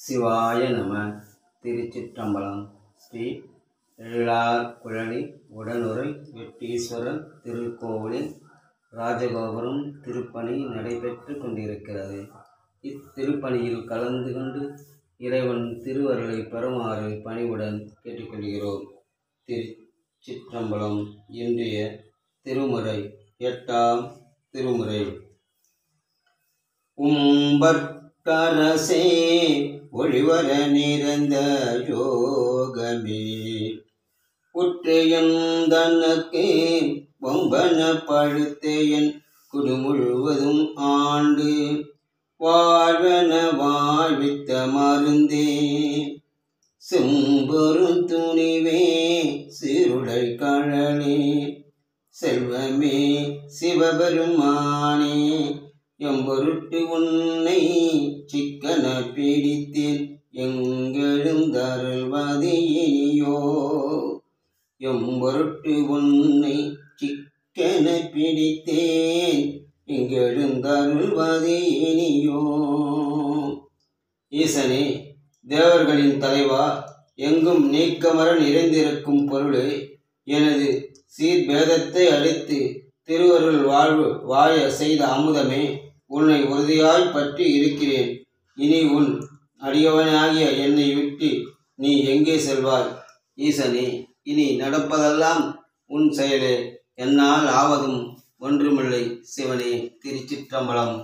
சிவாய நம திருச்சிற்றம்பலம் ஸ்ரீ எழிலார் குழலி உடனுரை வெட்டீஸ்வரர் திருக்கோவிலில் ராஜகோபுரம் திருப்பணி நடைபெற்று கொண்டிருக்கிறது இத்திருப்பணியில் கலந்து கொண்டு இறைவன் திருவருளை பெறுமாறு பணிவுடன் கேட்டுக்கொள்கிறோம் திருச்சிற்றம்பலம் இன்றைய திருமுறை எட்டாம் திருமுறை உம்பற்கரசே ஒளிவர நிறைந்த யோகமே உற்றையந்தனக்கு பொம்பன பழுத்தையன் குடு முழுவதும் ஆண்டு வாழ்வன வாழ்வித்த மருந்தே செம்பொருள் துணிவே சிறுடை கழலே செல்வமே சிவபெருமானே எம்பொருட்டு உன்னை சிக்கன பிடித்தேன் எங்கெழுந்தருள்வது இனியோ எம்பொருட்டு உன்னை சிக்கன பிடித்தேன் எங்கெழுந்தருள்வது இனியோ ஈசனே தேவர்களின் தலைவா எங்கும் நீக்கமர நிறைந்திருக்கும் பொருளே எனது சீர்பேதத்தை அழித்து திருவருள் வாழ்வு வாழ செய்த அமுதமே உன்னை உறுதியாய் பற்றி இருக்கிறேன் இனி உன் அடியவனாகிய என்னை விட்டு நீ எங்கே செல்வாய் ஈசனே இனி நடப்பதெல்லாம் உன் செயலே என்னால் ஆவதும் ஒன்றுமில்லை சிவனே திருச்சிற்றம்பலம்